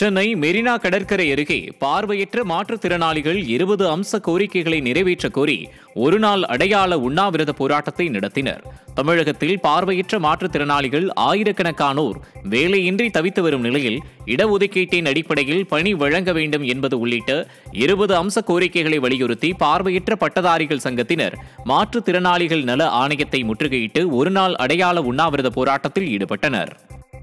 சென்னை மெரினா கடற்கரை அருகே பார்வையற்ற மாற்றுத்திறனாளிகள் இருபது அம்ச கோரிக்கைகளை நிறைவேற்ற கோரி ஒருநாள் அடையாள உண்ணாவிரத போராட்டத்தை நடத்தினர் தமிழகத்தில் பார்வையற்ற மாற்றுத்திறனாளிகள் ஆயிரக்கணக்கானோர் வேலையின்றி தவித்து வரும் நிலையில் இடஒதுக்கீட்டின் அடிப்படையில் பணி வழங்க வேண்டும் என்பது உள்ளிட்ட இருபது அம்ச கோரிக்கைகளை வலியுறுத்தி பார்வையற்ற பட்டதாரிகள் சங்கத்தினர் மாற்றுத்திறனாளிகள் நல ஆணையத்தை முற்றுகையிட்டு ஒருநாள் அடையாள உண்ணாவிரத போராட்டத்தில் ஈடுபட்டனர்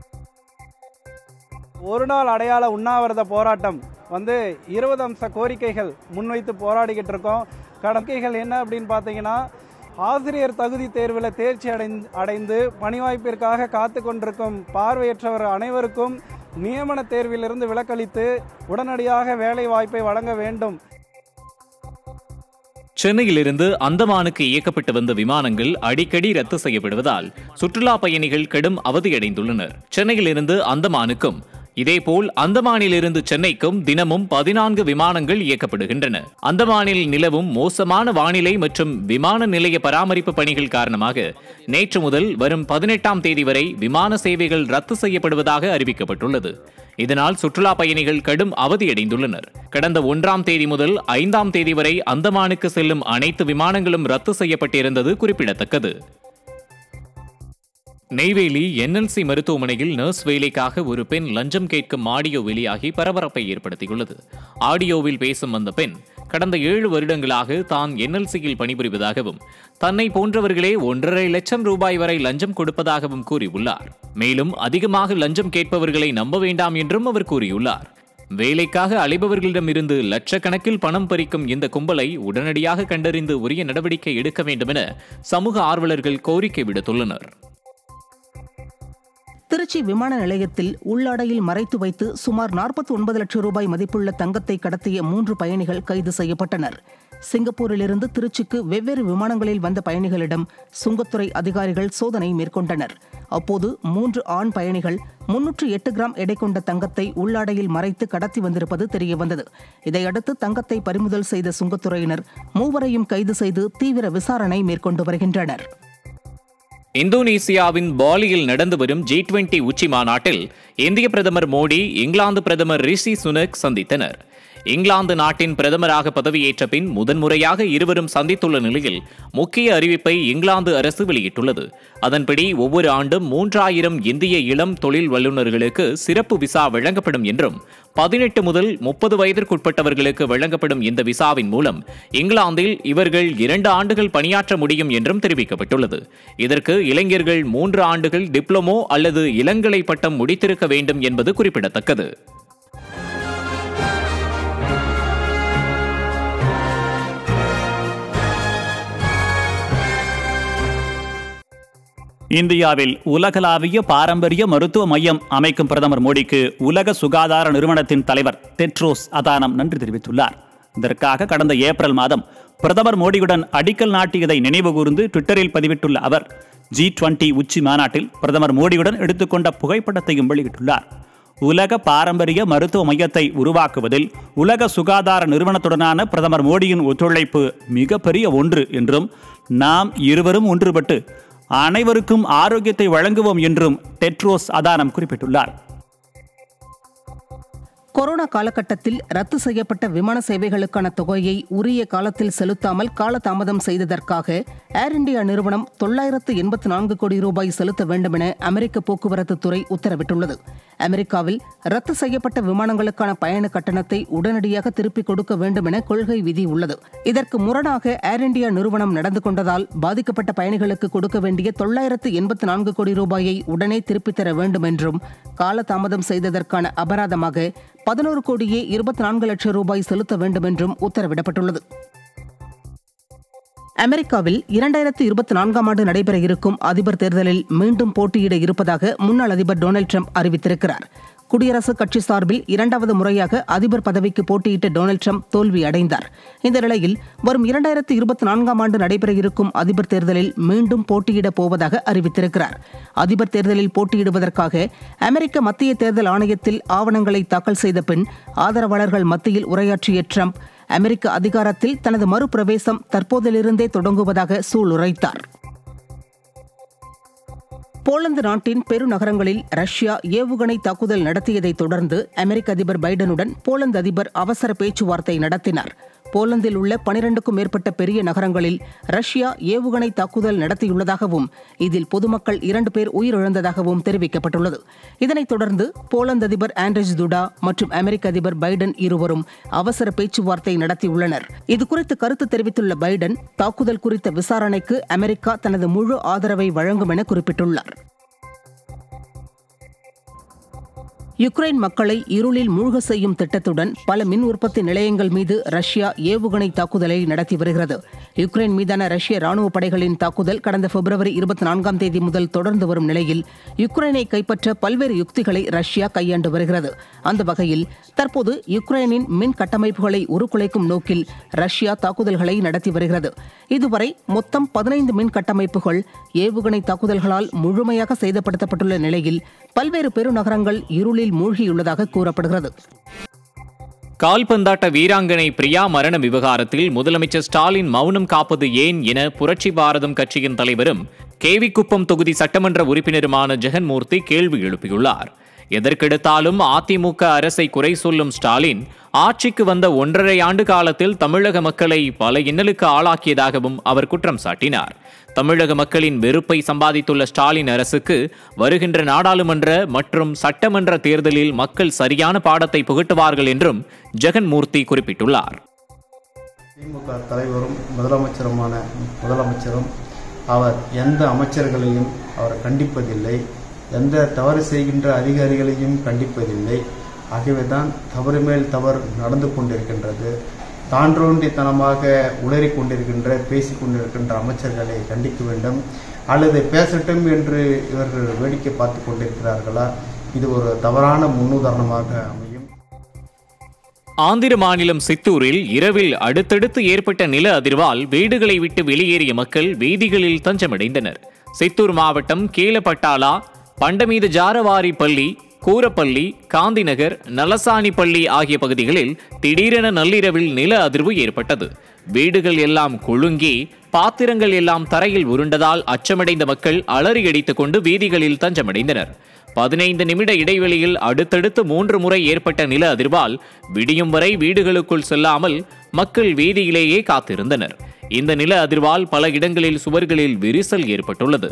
ஒரு நாள் அடையாள உண்ணாவிரத போராட்டம் வந்து இருபது அம்ச கோரிக்கைகள் முன்வைத்து போராடிக்கிட்டு இருக்கோம் கடற்கைகள் என்ன அப்படின்னு பார்த்தீங்கன்னா ஆசிரியர் தகுதி தேர்வில் தேர்ச்சி அடைந்து அடைந்து பணி வாய்ப்பிற்காக காத்து கொண்டிருக்கும் பார்வையற்றவர் அனைவருக்கும் நியமன தேர்விலிருந்து விலக்களித்து உடனடியாக வேலை வாய்ப்பை வழங்க வேண்டும் சென்னையிலிருந்து அந்தமானுக்கு இயக்கப்பட்டு வந்த விமானங்கள் அடிக்கடி ரத்து செய்யப்படுவதால் சுற்றுலா பயணிகள் கடும் அவதியடைந்துள்ளனர் சென்னையிலிருந்து அந்தமானுக்கும் இதேபோல் அந்தமானிலிருந்து சென்னைக்கும் தினமும் பதினான்கு விமானங்கள் இயக்கப்படுகின்றன அந்தமானில் நிலவும் மோசமான வானிலை மற்றும் விமான நிலைய பராமரிப்பு பணிகள் காரணமாக நேற்று முதல் வரும் பதினெட்டாம் தேதி வரை விமான சேவைகள் ரத்து செய்யப்படுவதாக அறிவிக்கப்பட்டுள்ளது இதனால் சுற்றுலா பயணிகள் கடும் அவதியடைந்துள்ளனர் கடந்த ஒன்றாம் தேதி முதல் ஐந்தாம் தேதி வரை அந்தமானுக்கு செல்லும் அனைத்து விமானங்களும் ரத்து செய்யப்பட்டிருந்தது குறிப்பிடத்தக்கது நெய்வேலி என்எல்சி மருத்துவமனையில் நர்ஸ் வேலைக்காக ஒரு பெண் லஞ்சம் கேட்கும் ஆடியோ வெளியாகி பரபரப்பை ஏற்படுத்தியுள்ளது ஆடியோவில் பேசும் அந்த பெண் கடந்த ஏழு வருடங்களாக தான் என்எல்சியில் பணிபுரிவதாகவும் தன்னை போன்றவர்களே ஒன்றரை லட்சம் ரூபாய் வரை லஞ்சம் கொடுப்பதாகவும் கூறியுள்ளார் மேலும் அதிகமாக லஞ்சம் கேட்பவர்களை நம்ப வேண்டாம் என்றும் அவர் கூறியுள்ளார் வேலைக்காக அலைபவர்களிடமிருந்து லட்சக்கணக்கில் பணம் பறிக்கும் இந்த கும்பலை உடனடியாக கண்டறிந்து உரிய நடவடிக்கை எடுக்க வேண்டுமென சமூக ஆர்வலர்கள் கோரிக்கை விடுத்துள்ளனர் திருச்சி விமான நிலையத்தில் உள்ளாடையில் மறைத்து வைத்து சுமார் நாற்பத்தி ஒன்பது லட்சம் ரூபாய் மதிப்புள்ள தங்கத்தை கடத்திய மூன்று பயணிகள் கைது செய்யப்பட்டனர் சிங்கப்பூரிலிருந்து திருச்சிக்கு வெவ்வேறு விமானங்களில் வந்த பயணிகளிடம் சுங்கத்துறை அதிகாரிகள் சோதனை மேற்கொண்டனர் அப்போது மூன்று ஆண் பயணிகள் முன்னூற்று எட்டு கிராம் எடை கொண்ட தங்கத்தை உள்ளாடையில் மறைத்து கடத்தி வந்திருப்பது தெரியவந்தது இதையடுத்து தங்கத்தை பறிமுதல் செய்த சுங்கத்துறையினர் மூவரையும் கைது செய்து தீவிர விசாரணை மேற்கொண்டு வருகின்றனர் இந்தோனேசியாவின் பாலியில் நடந்து வரும் ஜி டுவெண்டி உச்சி மாநாட்டில் இந்திய பிரதமர் மோடி இங்கிலாந்து பிரதமர் ரிஷி சுனக் சந்தித்தனர் இங்கிலாந்து நாட்டின் பிரதமராக பதவியேற்ற பின் முதன்முறையாக இருவரும் சந்தித்துள்ள நிலையில் முக்கிய அறிவிப்பை இங்கிலாந்து அரசு வெளியிட்டுள்ளது அதன்படி ஒவ்வொரு ஆண்டும் மூன்றாயிரம் இந்திய இளம் தொழில் வல்லுநர்களுக்கு சிறப்பு விசா வழங்கப்படும் என்றும் பதினெட்டு முதல் முப்பது வயதிற்குட்பட்டவர்களுக்கு வழங்கப்படும் இந்த விசாவின் மூலம் இங்கிலாந்தில் இவர்கள் இரண்டு ஆண்டுகள் பணியாற்ற முடியும் என்றும் தெரிவிக்கப்பட்டுள்ளது இதற்கு இளைஞர்கள் மூன்று ஆண்டுகள் டிப்ளமோ அல்லது இளங்கலை பட்டம் முடித்திருக்க வேண்டும் என்பது குறிப்பிடத்தக்கது இந்தியாவில் உலகளாவிய பாரம்பரிய மருத்துவ மையம் அமைக்கும் பிரதமர் மோடிக்கு உலக சுகாதார நிறுவனத்தின் தலைவர் டெட்ரோஸ் அதானம் நன்றி தெரிவித்துள்ளார் இதற்காக கடந்த ஏப்ரல் மாதம் பிரதமர் மோடியுடன் அடிக்கல் நாட்டியதை நினைவுகூர்ந்து ட்விட்டரில் பதிவிட்டுள்ள அவர் ஜி டுவெண்டி உச்சி மாநாட்டில் பிரதமர் மோடியுடன் எடுத்துக்கொண்ட புகைப்படத்தையும் வெளியிட்டுள்ளார் உலக பாரம்பரிய மருத்துவ மையத்தை உருவாக்குவதில் உலக சுகாதார நிறுவனத்துடனான பிரதமர் மோடியின் ஒத்துழைப்பு மிகப்பெரிய ஒன்று என்றும் நாம் இருவரும் ஒன்றுபட்டு அனைவருக்கும் ஆரோக்கியத்தை வழங்குவோம் என்றும் டெட்ரோஸ் அதானம் குறிப்பிட்டுள்ளார் கொரோனா காலகட்டத்தில் ரத்து செய்யப்பட்ட விமான சேவைகளுக்கான தொகையை உரிய காலத்தில் செலுத்தாமல் காலதாமதம் செய்ததற்காக ஏர் இந்தியா நிறுவனம் தொள்ளாயிரத்து எண்பத்தி நான்கு கோடி ரூபாய் செலுத்த வேண்டும் என அமெரிக்க போக்குவரத்து துறை உத்தரவிட்டுள்ளது அமெரிக்காவில் ரத்து செய்யப்பட்ட விமானங்களுக்கான பயண கட்டணத்தை உடனடியாக திருப்பிக் கொடுக்க வேண்டும் என கொள்கை விதி உள்ளது இதற்கு முரணாக ஏர் இந்தியா நிறுவனம் நடந்து கொண்டதால் பாதிக்கப்பட்ட பயணிகளுக்கு கொடுக்க வேண்டிய தொள்ளாயிரத்து எண்பத்தி நான்கு கோடி ரூபாயை உடனே திருப்பித் தர வேண்டும் என்றும் காலதாமதம் செய்ததற்கான அபராதமாக பதினோரு கோடியே இருபத்தி நான்கு லட்சம் ரூபாய் செலுத்த வேண்டும் என்றும் உத்தரவிடப்பட்டுள்ளது அமெரிக்காவில் இரண்டாயிரத்து இருபத்தி நான்காம் ஆண்டு நடைபெற இருக்கும் அதிபர் தேர்தலில் மீண்டும் போட்டியிட இருப்பதாக முன்னாள் அதிபர் டொனால்டு ட்ரம்ப் அறிவித்திருக்கிறார் குடியரசுக் கட்சி சார்பில் இரண்டாவது முறையாக அதிபர் பதவிக்கு போட்டியிட்ட டொனால்டு ட்ரம்ப் தோல்வி அடைந்தார் இந்த நிலையில் வரும் இரண்டாயிரத்து இருபத்தி நான்காம் ஆண்டு நடைபெற இருக்கும் அதிபர் தேர்தலில் மீண்டும் போட்டியிடப் போவதாக அறிவித்திருக்கிறார் அதிபர் தேர்தலில் போட்டியிடுவதற்காக அமெரிக்க மத்திய தேர்தல் ஆணையத்தில் ஆவணங்களை தாக்கல் செய்த பின் ஆதரவாளர்கள் மத்தியில் உரையாற்றிய ட்ரம்ப் அமெரிக்க அதிகாரத்தில் தனது மறுபிரவேசம் தற்போதிலிருந்தே தொடங்குவதாக சூளுரைத்தார் போலந்து நாட்டின் பெருநகரங்களில் ரஷ்யா ஏவுகணை தாக்குதல் நடத்தியதைத் தொடர்ந்து அமெரிக்க அதிபர் பைடனுடன் போலந்து அதிபர் அவசர பேச்சுவார்த்தை நடத்தினார் போலந்தில் உள்ள பனிரெண்டுக்கும் மேற்பட்ட பெரிய நகரங்களில் ரஷ்யா ஏவுகணை தாக்குதல் நடத்தியுள்ளதாகவும் இதில் பொதுமக்கள் இரண்டு பேர் உயிரிழந்ததாகவும் தெரிவிக்கப்பட்டுள்ளது இதனைத் தொடர்ந்து போலந்து அதிபர் ஆண்ட்ரஸ் துடா மற்றும் அமெரிக்க அதிபர் பைடன் இருவரும் அவசர பேச்சுவார்த்தை நடத்தியுள்ளனர் இதுகுறித்து கருத்து தெரிவித்துள்ள பைடன் தாக்குதல் குறித்த விசாரணைக்கு அமெரிக்கா தனது முழு ஆதரவை வழங்கும் என குறிப்பிட்டுள்ளார் யுக்ரைன் மக்களை இருளில் மூழ்க செய்யும் திட்டத்துடன் பல மின் உற்பத்தி நிலையங்கள் மீது ரஷ்யா ஏவுகணை தாக்குதலை நடத்தி வருகிறது யுக்ரைன் மீதான ரஷ்ய ராணுவ படைகளின் தாக்குதல் கடந்த பிப்ரவரி இருபத்தி நான்காம் தேதி முதல் தொடர்ந்து வரும் நிலையில் யுக்ரைனை கைப்பற்ற பல்வேறு யுக்திகளை ரஷ்யா கையாண்டு வருகிறது அந்த வகையில் தற்போது யுக்ரைனின் மின் கட்டமைப்புகளை உருக்குலைக்கும் நோக்கில் ரஷ்யா தாக்குதல்களை நடத்தி வருகிறது இதுவரை மொத்தம் பதினைந்து மின் கட்டமைப்புகள் ஏவுகணை தாக்குதல்களால் முழுமையாக சேதப்படுத்தப்பட்டுள்ள நிலையில் பல்வேறு பெருநகரங்கள் இருளில் மூழ்கியுள்ளதாக கூறப்படுகிறது கால்பந்தாட்ட வீராங்கனை பிரியா மரண விவகாரத்தில் முதலமைச்சர் ஸ்டாலின் மௌனம் காப்பது ஏன் என புரட்சி பாரதம் கட்சியின் தலைவரும் கேவிக்குப்பம் தொகுதி சட்டமன்ற உறுப்பினருமான ஜெகன்மூர்த்தி கேள்வி எழுப்பியுள்ளார் எதற்கெடுத்தாலும் அதிமுக அரசை குறை சொல்லும் ஸ்டாலின் ஆட்சிக்கு வந்த ஒன்றரை ஆண்டு காலத்தில் தமிழக மக்களை பல இன்னலுக்கு ஆளாக்கியதாகவும் அவர் குற்றம் சாட்டினார் தமிழக மக்களின் வெறுப்பை சம்பாதித்துள்ள ஸ்டாலின் அரசுக்கு வருகின்ற நாடாளுமன்ற மற்றும் சட்டமன்ற தேர்தலில் மக்கள் சரியான பாடத்தை புகட்டுவார்கள் என்றும் ஜெகன்மூர்த்தி குறிப்பிட்டுள்ளார் திமுக தலைவரும் முதலமைச்சருமான முதலமைச்சரும் அவர் எந்த அமைச்சர்களையும் அவர் கண்டிப்பதில்லை எந்த தவறு செய்கின்ற அதிகாரிகளையும் கண்டிப்பதில்லை ஆகவேதான் தவறு மேல் தவறு நடந்து கொண்டிருக்கின்றது தான்றோண்டித்தனமாக உளறிக் கொண்டிருக்கின்ற பேசிக் கொண்டிருக்கின்ற அமைச்சர்களை கண்டிக்க வேண்டும் அல்லது பேசட்டும் என்று இவர்கள் வேடிக்கை பார்த்து கொண்டிருக்கிறார்களா இது ஒரு தவறான முன்னுதாரணமாக அமையும் ஆந்திர மாநிலம் சித்தூரில் இரவில் அடுத்தடுத்து ஏற்பட்ட நில அதிர்வால் வீடுகளை விட்டு வெளியேறிய மக்கள் வீதிகளில் தஞ்சமடைந்தனர் சித்தூர் மாவட்டம் கீழப்பட்டாலா பண்டமீது ஜாரவாரி பள்ளி கூரப்பள்ளி காந்திநகர் நலசாணிப்பள்ளி ஆகிய பகுதிகளில் திடீரென நள்ளிரவில் நில அதிர்வு ஏற்பட்டது வீடுகள் எல்லாம் குலுங்கி பாத்திரங்கள் எல்லாம் தரையில் உருண்டதால் அச்சமடைந்த மக்கள் அலறி அடித்துக் கொண்டு வீதிகளில் தஞ்சமடைந்தனர் பதினைந்து நிமிட இடைவெளியில் அடுத்தடுத்து மூன்று முறை ஏற்பட்ட நில அதிர்வால் விடியும் வரை வீடுகளுக்குள் செல்லாமல் மக்கள் வீதியிலேயே காத்திருந்தனர் இந்த நில அதிர்வால் பல இடங்களில் சுவர்களில் விரிசல் ஏற்பட்டுள்ளது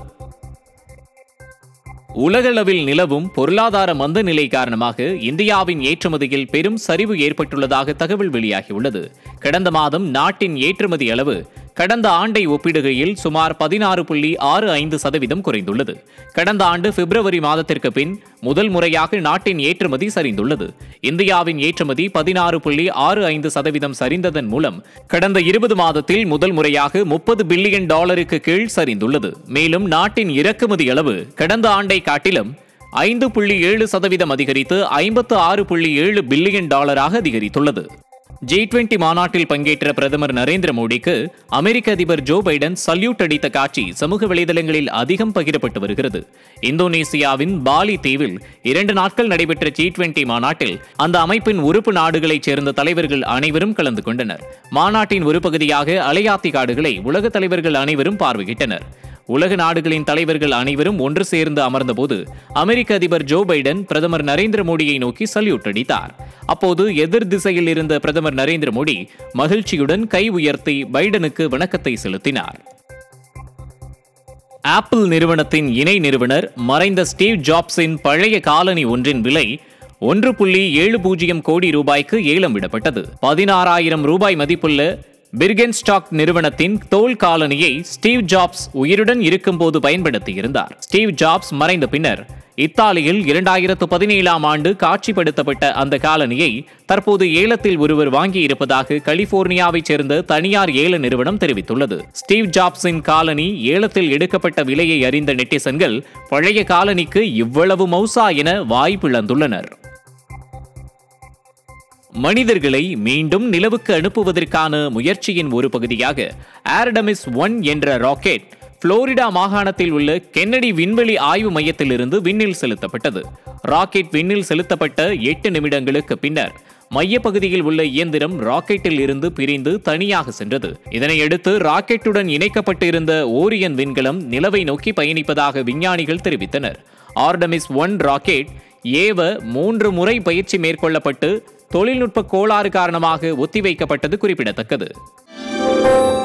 உலகளவில் நிலவும் பொருளாதார மந்த நிலை காரணமாக இந்தியாவின் ஏற்றுமதியில் பெரும் சரிவு ஏற்பட்டுள்ளதாக தகவல் வெளியாகியுள்ளது கடந்த மாதம் நாட்டின் ஏற்றுமதி அளவு கடந்த ஆண்டை ஒப்பிடுகையில் சுமார் பதினாறு புள்ளி ஆறு ஐந்து சதவீதம் குறைந்துள்ளது கடந்த ஆண்டு பிப்ரவரி மாதத்திற்கு பின் முதல் முறையாக நாட்டின் ஏற்றுமதி சரிந்துள்ளது இந்தியாவின் ஏற்றுமதி பதினாறு புள்ளி ஆறு ஐந்து சதவீதம் சரிந்ததன் மூலம் கடந்த இருபது மாதத்தில் முதல் முறையாக முப்பது பில்லியன் டாலருக்கு கீழ் சரிந்துள்ளது மேலும் நாட்டின் இறக்குமதி அளவு கடந்த ஆண்டை காட்டிலும் ஐந்து புள்ளி ஏழு சதவீதம் அதிகரித்து ஐம்பத்து ஆறு புள்ளி ஏழு பில்லியன் டாலராக அதிகரித்துள்ளது ஜி டுவெண்டி மாநாட்டில் பங்கேற்ற பிரதமர் நரேந்திர மோடிக்கு அமெரிக்க அதிபர் ஜோ பைடன் சல்யூட் அடித்த காட்சி சமூக வலைதளங்களில் அதிகம் பகிரப்பட்டு வருகிறது இந்தோனேசியாவின் பாலி தீவில் இரண்டு நாட்கள் நடைபெற்ற ஜி டுவெண்டி மாநாட்டில் அந்த அமைப்பின் உறுப்பு நாடுகளைச் சேர்ந்த தலைவர்கள் அனைவரும் கலந்து கொண்டனர் மாநாட்டின் ஒரு பகுதியாக அலையாத்தி காடுகளை உலக தலைவர்கள் அனைவரும் பார்வையிட்டனர் உலக நாடுகளின் தலைவர்கள் அனைவரும் ஒன்று சேர்ந்து அமர்ந்தபோது அமெரிக்க அதிபர் ஜோ பைடன் பிரதமர் நரேந்திர மோடியை நோக்கி சல்யூட் அடித்தார் அப்போது எதிர் திசையில் இருந்த பிரதமர் நரேந்திர மோடி மகிழ்ச்சியுடன் கை உயர்த்தி பைடனுக்கு வணக்கத்தை செலுத்தினார் ஆப்பிள் நிறுவனத்தின் இணை நிறுவனர் மறைந்த ஸ்டீவ் ஜாப்ஸின் பழைய காலனி ஒன்றின் விலை ஒன்று புள்ளி ஏழு பூஜ்ஜியம் கோடி ரூபாய்க்கு ஏலம் விடப்பட்டது பதினாறாயிரம் ரூபாய் மதிப்புள்ள பிர்கென்ஸ்டாக் நிறுவனத்தின் தோல் காலனியை ஸ்டீவ் ஜாப்ஸ் உயிருடன் இருக்கும்போது பயன்படுத்தியிருந்தார் ஸ்டீவ் ஜாப்ஸ் மறைந்த பின்னர் இத்தாலியில் இரண்டாயிரத்து பதினேழாம் ஆண்டு காட்சிப்படுத்தப்பட்ட அந்த காலனியை தற்போது ஏலத்தில் ஒருவர் வாங்கியிருப்பதாக கலிபோர்னியாவைச் சேர்ந்த தனியார் ஏல நிறுவனம் தெரிவித்துள்ளது ஸ்டீவ் ஜாப்ஸின் காலனி ஏலத்தில் எடுக்கப்பட்ட விலையை அறிந்த நெட்டிசன்கள் பழைய காலனிக்கு இவ்வளவு மௌசா என வாய் பிளந்துள்ளனர் மனிதர்களை மீண்டும் நிலவுக்கு அனுப்புவதற்கான முயற்சியின் ஒரு பகுதியாக ஏர்டமிஸ் ஒன் என்ற ராக்கெட் புளோரிடா மாகாணத்தில் உள்ள கென்னடி விண்வெளி ஆய்வு மையத்திலிருந்து விண்ணில் செலுத்தப்பட்டது ராக்கெட் விண்ணில் செலுத்தப்பட்ட எட்டு நிமிடங்களுக்கு பின்னர் மையப்பகுதியில் உள்ள இயந்திரம் ராக்கெட்டில் இருந்து பிரிந்து தனியாக சென்றது இதனையடுத்து ராக்கெட்டுடன் இணைக்கப்பட்டு இருந்த ஓரியன் விண்கலம் நிலவை நோக்கி பயணிப்பதாக விஞ்ஞானிகள் தெரிவித்தனர் ஆர்டமிஸ் ஒன் ராக்கெட் ஏவ மூன்று முறை பயிற்சி மேற்கொள்ளப்பட்டு தொழில்நுட்ப கோளாறு காரணமாக ஒத்திவைக்கப்பட்டது குறிப்பிடத்தக்கது